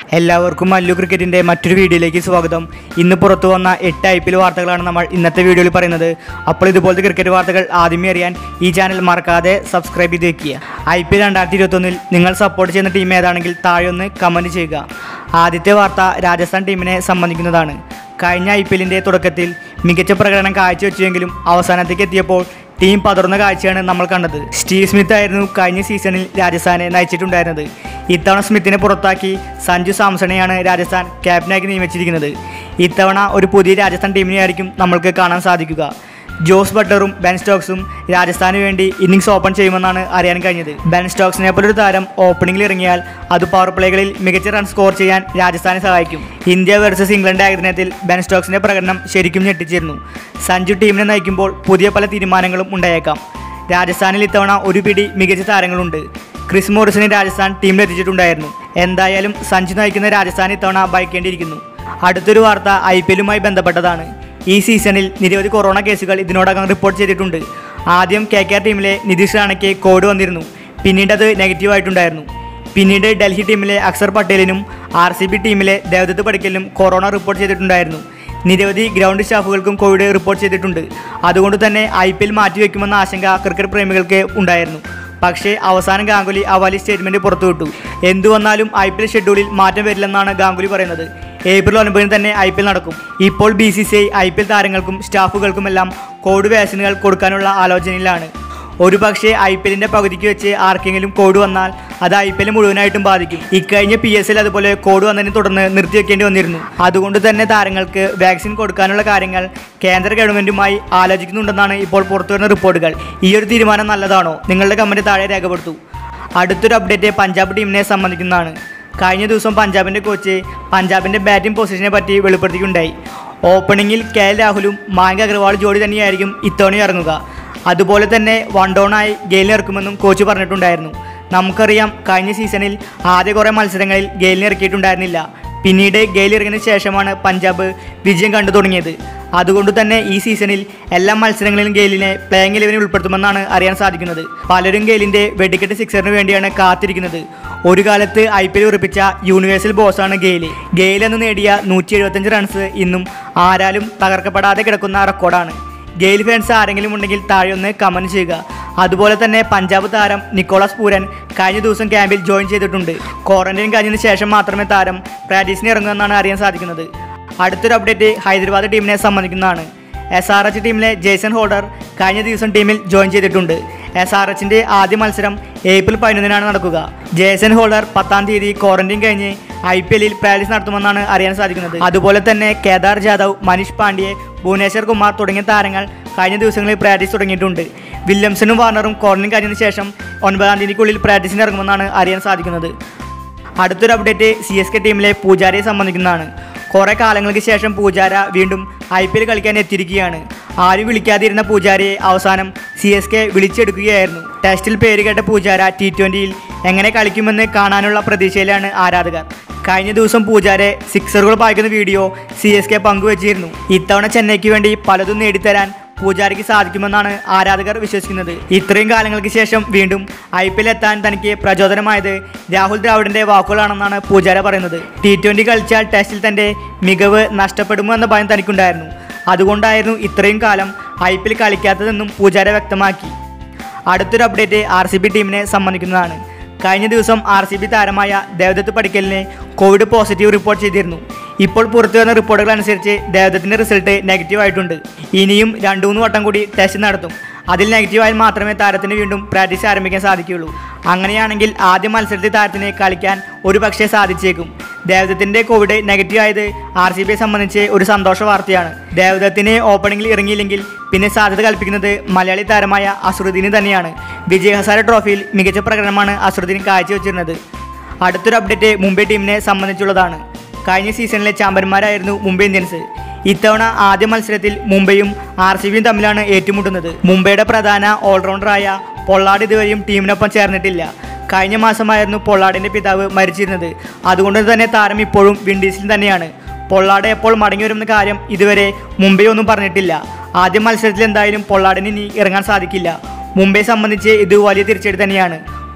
എല്ലാവർക്കും മല്ലു ക്രിക്കറ്റിൻ്റെ മറ്റൊരു വീഡിയോയിലേക്ക് സ്വാഗതം ഇന്ന് പുറത്തു വന്ന എട്ട് ഐ പി എൽ വാർത്തകളാണ് നമ്മൾ ഇന്നത്തെ വീഡിയോയിൽ പറയുന്നത് അപ്പോൾ ഇതുപോലത്തെ ക്രിക്കറ്റ് വാർത്തകൾ ആദ്യമേ അറിയാൻ ഈ ചാനൽ മറക്കാതെ സബ്സ്ക്രൈബ് ചെയ്ത് വെക്കുക ഐ പി എൽ രണ്ടായിരത്തി ഇരുപത്തൊന്നിൽ നിങ്ങൾ സപ്പോർട്ട് ചെയ്യുന്ന ടീം ഏതാണെങ്കിൽ താഴെ ഒന്ന് കമൻറ്റ് ചെയ്യുക ആദ്യത്തെ വാർത്ത രാജസ്ഥാൻ ടീമിനെ സംബന്ധിക്കുന്നതാണ് കഴിഞ്ഞ ഐ പി എല്ലിൻ്റെ തുടക്കത്തിൽ മികച്ച പ്രകടനം കാഴ്ചവെച്ചുവെങ്കിലും അവസാനത്തേക്ക് എത്തിയപ്പോൾ ടീം പതർന്ന കാഴ്ചയാണ് നമ്മൾ കണ്ടത് സ്റ്റീവ് സ്മിത്ത് ആയിരുന്നു കഴിഞ്ഞ സീസണിൽ രാജസ്ഥാനെ നയിച്ചിട്ടുണ്ടായിരുന്നത് ഇത്തവണ സ്മിത്തിനെ പുറത്താക്കി സഞ്ജു സാംസണെയാണ് രാജസ്ഥാൻ ക്യാപ്റ്റനാക്കി നിയമിച്ചിരിക്കുന്നത് ഇത്തവണ ഒരു പുതിയ രാജസ്ഥാൻ ടീമിനെയായിരിക്കും നമ്മൾക്ക് കാണാൻ സാധിക്കുക ജോസ് ബട്ടറും ബെൻ സ്റ്റോക്സും രാജസ്ഥാന് വേണ്ടി ഇന്നിങ്സ് ഓപ്പൺ ചെയ്യുമെന്നാണ് അറിയാൻ കഴിഞ്ഞത് ബെൻ സ്റ്റോക്സിനെ പോലൊരു താരം ഓപ്പണിംഗിൽ ഇറങ്ങിയാൽ അത് പവർ പ്ലേകളിൽ മികച്ച റൺ സ്കോർ ചെയ്യാൻ രാജസ്ഥാനെ സഹായിക്കും ഇന്ത്യ വേഴ്സസ് ഇംഗ്ലണ്ട് ഏകദിനത്തിൽ ബെൻ സ്റ്റോക്സിന്റെ പ്രകടനം ശരിക്കും ഞെട്ടിച്ചിരുന്നു സഞ്ജു ടീമിനെ നയിക്കുമ്പോൾ പുതിയ പല തീരുമാനങ്ങളും ഉണ്ടായേക്കാം രാജസ്ഥാനിൽ ഇത്തവണ ഒരു പിടി മികച്ച താരങ്ങളുണ്ട് ക്രിസ് മോറിസിനെ രാജസ്ഥാൻ ടീമിലെത്തിച്ചിട്ടുണ്ടായിരുന്നു എന്തായാലും സഞ്ജു നയിക്കുന്ന രാജസ്ഥാൻ ഇത്തവണ ഭയക്കേണ്ടിയിരിക്കുന്നു അടുത്തൊരു വാർത്ത ഐ പി എല്ലുമായി ബന്ധപ്പെട്ടതാണ് ഈ സീസണിൽ നിരവധി കൊറോണ കേസുകൾ ഇതിനോടകം റിപ്പോർട്ട് ചെയ്തിട്ടുണ്ട് ആദ്യം കെ കെ ആർ ടീമിലെ നിതീഷ് റാണയ്ക്ക് കോവിഡ് വന്നിരുന്നു പിന്നീട് അത് നെഗറ്റീവ് ആയിട്ടുണ്ടായിരുന്നു പിന്നീട് ഡൽഹി ടീമിലെ അക്സർ പട്ടേലിനും ആർ സി ബി ടീമിലെ ദേവദത്ത് പടിക്കലിനും കൊറോണ റിപ്പോർട്ട് ചെയ്തിട്ടുണ്ടായിരുന്നു നിരവധി ഗ്രൗണ്ട് സ്റ്റാഫുകൾക്കും കോവിഡ് റിപ്പോർട്ട് ചെയ്തിട്ടുണ്ട് അതുകൊണ്ട് തന്നെ ഐ പി എൽ മാറ്റിവെക്കുമെന്ന ആശങ്ക ക്രിക്കറ്റ് പ്രേമികൾക്ക് ഉണ്ടായിരുന്നു പക്ഷേ അവസാനം ഗാംഗുലി ആ വലിയ സ്റ്റേറ്റ്മെന്റ് പുറത്തുവിട്ടു എന്തു വന്നാലും ഐ പി എൽ ഷെഡ്യൂളിൽ മാറ്റം വരില്ലെന്നാണ് ഗാംഗുലി പറയുന്നത് ഏപ്രിൽ ഒൻപതിന് തന്നെ ഐ പി എൽ നടക്കും ഇപ്പോൾ B C C I I P L താരങ്ങൾക്കും സ്റ്റാഫുകൾക്കുമെല്ലാം കോവിഡ് വാക്സിനുകൾ കൊടുക്കാനുള്ള ആലോചനയിലാണ് ഒരു പക്ഷേ ഐ പി എല്ലിൻ്റെ പകുതിക്ക് വെച്ച് ആർക്കെങ്കിലും കോവിഡ് വന്നാൽ അത് ഐ പി എൽ മുഴുവനായിട്ടും ബാധിക്കും ഇക്കഴിഞ്ഞ പി എസ് എൽ അതുപോലെ കോവിഡ് വന്നതിനെ തുടർന്ന് നിർത്തിവെക്കേണ്ടി വന്നിരുന്നു അതുകൊണ്ട് തന്നെ താരങ്ങൾക്ക് വാക്സിൻ കൊടുക്കാനുള്ള കാര്യങ്ങൾ കേന്ദ്ര ഗവൺമെൻറ്റുമായി ആലോചിക്കുന്നുണ്ടെന്നാണ് ഇപ്പോൾ പുറത്തുവരുന്ന റിപ്പോർട്ടുകൾ ഈ ഒരു തീരുമാനം നല്ലതാണോ നിങ്ങളുടെ കമൻറ്റ് താഴെ രേഖപ്പെടുത്തൂ അടുത്തൊരു അപ്ഡേറ്റ് പഞ്ചാബ് ടീമിനെ സംബന്ധിക്കുന്നതാണ് കഴിഞ്ഞ ദിവസം പഞ്ചാബിൻ്റെ കോച്ച് പഞ്ചാബിൻ്റെ ബാറ്റിംഗ് പൊസിഷനെ പറ്റി വെളിപ്പെടുത്തിയിട്ടുണ്ടായി ഓപ്പണിങ്ങിൽ കെ എൽ രാഹുലും മായങ്ക് അഗർവാൾ ജോഡി തന്നെയായിരിക്കും ഇത്തവണ ഇറങ്ങുക അതുപോലെ തന്നെ വൺ ഡൗണായി ഗെയിലിനെ ഇറക്കുമെന്നും കോച്ച് പറഞ്ഞിട്ടുണ്ടായിരുന്നു നമുക്കറിയാം കഴിഞ്ഞ സീസണിൽ ആദ്യ കുറേ മത്സരങ്ങളിൽ ഗെയിലിനെ ഇറക്കിയിട്ടുണ്ടായിരുന്നില്ല പിന്നീട് ഗെയിൽ ഇറങ്ങിയതിന് ശേഷമാണ് പഞ്ചാബ് വിജയം കണ്ടു തുടങ്ങിയത് അതുകൊണ്ട് തന്നെ ഈ സീസണിൽ എല്ലാ മത്സരങ്ങളിലും ഗെയിലിനെ പ്ലേയിങ് ഇലവനിൽ ഉൾപ്പെടുത്തുമെന്നാണ് അറിയാൻ സാധിക്കുന്നത് പലരും ഗെയിലിൻ്റെ വെടിക്കെട്ട് സിക്സറിന് വേണ്ടിയാണ് കാത്തിരിക്കുന്നത് ഒരു കാലത്ത് ഐ പി എൽ ഉറപ്പിച്ച യൂണിവേഴ്സൽ ബോസാണ് ഗെയില് ഗെയിൽ എന്ന് നേടിയ നൂറ്റി എഴുപത്തഞ്ച് റൺസ് ഇന്നും ആരാലും തകർക്കപ്പെടാതെ കിടക്കുന്ന റെക്കോർഡാണ് ഗെയിൽ ഫാൻസ് ആരെങ്കിലും ഉണ്ടെങ്കിൽ താഴെ ഒന്ന് കമൻറ്റ് ചെയ്യുക അതുപോലെ തന്നെ പഞ്ചാബ് താരം നിക്കോളാസ് പൂരൻ കഴിഞ്ഞ ദിവസം ക്യാമ്പിൽ ജോയിൻ ചെയ്തിട്ടുണ്ട് ക്വാറന്റൈൻ കഴിഞ്ഞതിന് ശേഷം മാത്രമേ താരം പ്രാക്ടീസിന് ഇറങ്ങുമെന്നാണ് അറിയാൻ സാധിക്കുന്നത് അടുത്തൊരു അപ്ഡേറ്റ് ഹൈദരാബാദ് ടീമിനെ സംബന്ധിക്കുന്നതാണ് എസ് ആർ എച്ച് ടീമിലെ ജേസൺ ഹോൾഡർ കഴിഞ്ഞ ദിവസം ടീമിൽ ജോയിൻ ചെയ്തിട്ടുണ്ട് എസ് ആർ എച്ചിൻ്റെ ആദ്യ മത്സരം ഏപ്രിൽ പതിനൊന്നിനാണ് നടക്കുക ജേസൺ ഹോൾഡർ പത്താം തീയതി ക്വാറന്റൈൻ കഴിഞ്ഞ് ഐ പി എല്ലിൽ പ്രാക്ടീസ് നടത്തുമെന്നാണ് അറിയാൻ സാധിക്കുന്നത് അതുപോലെ തന്നെ കേദാർ ജാദവ് മനീഷ് പാണ്ഡ്യെ ഭുവനേശ്വർ കുമാർ തുടങ്ങിയ താരങ്ങൾ കഴിഞ്ഞ ദിവസങ്ങളിൽ പ്രാക്ടീസ് തുടങ്ങിയിട്ടുണ്ട് വില്യംസണും വാർണറും ക്വാറന്റൈൻ കഴിഞ്ഞതിന് ശേഷം ഒൻപതാം തീയതിക്കുള്ളിൽ പ്രാക്ടീസിന് ഇറങ്ങുമെന്നാണ് അറിയാൻ സാധിക്കുന്നത് അടുത്തൊരു അപ്ഡേറ്റ് സി എസ് കെ ടീമിലെ പൂജാരയെ സംബന്ധിക്കുന്നതാണ് കുറേ കാലങ്ങൾക്ക് ശേഷം പൂജാര വീണ്ടും ഐ പി എൽ കളിക്കാൻ എത്തിയിരിക്കുകയാണ് ആരും വിളിക്കാതിരുന്ന പൂജാരയെ അവസാനം സി എസ് കെ വിളിച്ചെടുക്കുകയായിരുന്നു ടെസ്റ്റിൽ പേര് കേട്ട പൂജാര ടി ട്വൻ്റിയിൽ എങ്ങനെ കളിക്കുമെന്ന് കാണാനുള്ള പ്രതീക്ഷയിലാണ് ആരാധകർ കഴിഞ്ഞ ദിവസം പൂജാരെ സിക്സറുകൾ പായിക്കുന്ന വീഡിയോ സി എസ് കെ പങ്കുവച്ചിരുന്നു ഇത്തവണ ചെന്നൈക്ക് വേണ്ടി പലതും നേടിത്തരാൻ പൂജാരിക്ക് സാധിക്കുമെന്നാണ് ആരാധകർ വിശ്വസിക്കുന്നത് ഇത്രയും കാലങ്ങൾക്ക് ശേഷം വീണ്ടും ഐ പി എൽ എത്താൻ തനിക്ക് പ്രചോദനമായത് രാഹുൽ ദ്രാവിഡിന്റെ വാക്കുകളാണെന്നാണ് പൂജാര പറയുന്നത് ടി ട്വൻ്റി കളിച്ചാൽ ടെസ്റ്റിൽ തന്റെ മികവ് നഷ്ടപ്പെടുമോ എന്ന ഭയം തനിക്കുണ്ടായിരുന്നു അതുകൊണ്ടായിരുന്നു ഇത്രയും കാലം ഐ പി എൽ കളിക്കാത്തതെന്നും പൂജാര വ്യക്തമാക്കി അടുത്തൊരു അപ്ഡേറ്റ് ആർ സി ബി ടീമിനെ സംബന്ധിക്കുന്നതാണ് കഴിഞ്ഞ ദിവസം ആർ സി ബി താരമായ ദേവദത്ത് പടിക്കലിനെ കോവിഡ് പോസിറ്റീവ് റിപ്പോർട്ട് ചെയ്തിരുന്നു ഇപ്പോൾ പുറത്തു വന്ന റിപ്പോർട്ടുകൾ അനുസരിച്ച് ദേവദത്തിൻ്റെ റിസൾട്ട് നെഗറ്റീവ് ആയിട്ടുണ്ട് ഇനിയും രണ്ടു മൂന്ന് വട്ടം കൂടി ടെസ്റ്റ് നടത്തും അതിൽ നെഗറ്റീവ് ആയാൽ മാത്രമേ താരത്തിന് വീണ്ടും പ്രാക്ടീസ് ആരംഭിക്കാൻ സാധിക്കുകയുള്ളൂ അങ്ങനെയാണെങ്കിൽ ആദ്യ മത്സരത്തിൽ താരത്തിന് കളിക്കാൻ ഒരു പക്ഷേ സാധിച്ചേക്കും ദേവദത്തിന്റെ കോവിഡ് നെഗറ്റീവ് ആയത് ആർ സി ബിയെ സംബന്ധിച്ച് ഒരു സന്തോഷ വാർത്തയാണ് ദേവദത്തിന് ഓപ്പണിംഗിൽ ഇറങ്ങിയില്ലെങ്കിൽ പിന്നെ സാധ്യത കൽപ്പിക്കുന്നത് മലയാളി താരമായ അസുറുദ്ദീന് തന്നെയാണ് വിജയ് ഹസാര ട്രോഫിയിൽ മികച്ച പ്രകടനമാണ് അസുറുദ്ദീൻ കാഴ്ചവെച്ചിരുന്നത് അടുത്തൊരു അപ്ഡേറ്റ് മുംബൈ ടീമിനെ സംബന്ധിച്ചുള്ളതാണ് കഴിഞ്ഞ സീസണിലെ ചാമ്പ്യന്മാരായിരുന്നു മുംബൈ ഇന്ത്യൻസ് ഇത്തവണ ആദ്യ മത്സരത്തിൽ മുംബൈയും ആർ സി ബിയും തമ്മിലാണ് ഏറ്റുമുട്ടുന്നത് മുംബൈയുടെ പ്രധാന ഓൾറൗണ്ടറായ പൊള്ളാട് ഇതുവരെയും ടീമിനൊപ്പം ചേർന്നിട്ടില്ല കഴിഞ്ഞ മാസമായിരുന്നു പൊള്ളാടിന്റെ പിതാവ് മരിച്ചിരുന്നത് അതുകൊണ്ട് തന്നെ താരം ഇപ്പോഴും വിൻഡീസിൽ തന്നെയാണ് പൊള്ളാട് എപ്പോൾ മടങ്ങി വരുന്ന കാര്യം ഇതുവരെ മുംബൈ ഒന്നും പറഞ്ഞിട്ടില്ല ആദ്യ മത്സരത്തിൽ എന്തായാലും പൊള്ളാടിന് ഇനി ഇറങ്ങാൻ സാധിക്കില്ല മുംബൈയെ സംബന്ധിച്ച് ഇത് വലിയ തിരിച്ചടി തന്നെയാണ്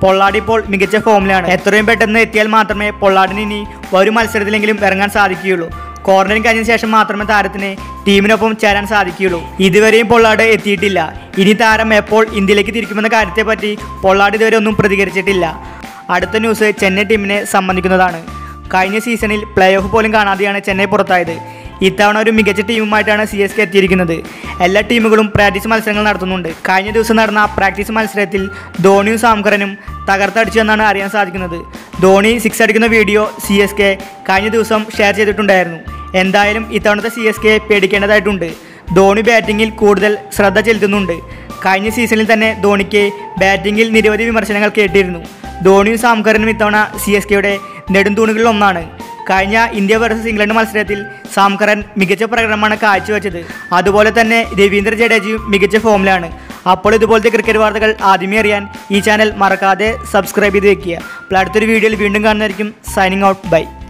പൊള്ളാട് ഇപ്പോൾ മികച്ച ഫോമിലാണ് എത്രയും പെട്ടെന്ന് എത്തിയാൽ മാത്രമേ പൊള്ളാടിന് ഇനി വരും മത്സരത്തിലെങ്കിലും ഇറങ്ങാൻ സാധിക്കുകയുള്ളൂ കോർണറിംഗ് കഴിഞ്ഞ ശേഷം മാത്രമേ താരത്തിന് ടീമിനൊപ്പം ചേരാൻ സാധിക്കുകയുള്ളൂ ഇതുവരെയും പൊള്ളാട് എത്തിയിട്ടില്ല ഇനി താരം എപ്പോൾ ഇന്ത്യയിലേക്ക് തിരിക്കുമെന്ന കാര്യത്തെപ്പറ്റി പൊള്ളാട് ഇതുവരെ ഒന്നും പ്രതികരിച്ചിട്ടില്ല അടുത്ത ന്യൂസ് ചെന്നൈ ടീമിനെ സംബന്ധിക്കുന്നതാണ് കഴിഞ്ഞ സീസണിൽ പ്ലേ ഓഫ് പോലും കാണാതെയാണ് ചെന്നൈ പുറത്തായത് ഇത്തവണ ഒരു മികച്ച ടീമുമായിട്ടാണ് സി എസ് കെ എത്തിയിരിക്കുന്നത് എല്ലാ ടീമുകളും പ്രാക്ടീസ് മത്സരങ്ങൾ നടത്തുന്നുണ്ട് കഴിഞ്ഞ ദിവസം നടന്ന പ്രാക്ടീസ് മത്സരത്തിൽ ധോണിയും സാംകറനും തകർത്തടിച്ചു എന്നാണ് അറിയാൻ സാധിക്കുന്നത് ധോണി സിക്സ് അടിക്കുന്ന വീഡിയോ സി എസ് കെ കഴിഞ്ഞ ദിവസം ഷെയർ ചെയ്തിട്ടുണ്ടായിരുന്നു എന്തായാലും ഇത്തവണത്തെ സി എസ് കെ പേടിക്കേണ്ടതായിട്ടുണ്ട് ധോണി ബാറ്റിങ്ങിൽ കൂടുതൽ ശ്രദ്ധ ചെലുത്തുന്നുണ്ട് കഴിഞ്ഞ സീസണിൽ തന്നെ ധോണിക്ക് ബാറ്റിങ്ങിൽ നിരവധി വിമർശനങ്ങൾ കേട്ടിരുന്നു ധോണിയും സാംകരനും ഇത്തവണ സി എസ് കെയുടെ നെടുന്തൂണുകളിൽ ഒന്നാണ് കഴിഞ്ഞ ഇന്ത്യ വേഴ്സസ് ഇംഗ്ലണ്ട് മത്സരത്തിൽ സാംകരൻ മികച്ച പ്രകടനമാണ് കാഴ്ചവെച്ചത് അതുപോലെ തന്നെ രവീന്ദ്ര ജഡേജയും മികച്ച ഫോമിലാണ് അപ്പോൾ ഇതുപോലത്തെ ക്രിക്കറ്റ് വാർത്തകൾ ആദ്യമേ അറിയാൻ ഈ ചാനൽ മറക്കാതെ സബ്സ്ക്രൈബ് ചെയ്ത് വെക്കുക അപ്പോൾ അടുത്തൊരു വീഡിയോയിൽ വീണ്ടും കാണുന്നതായിരിക്കും സൈനിങ് ഔട്ട് ബൈ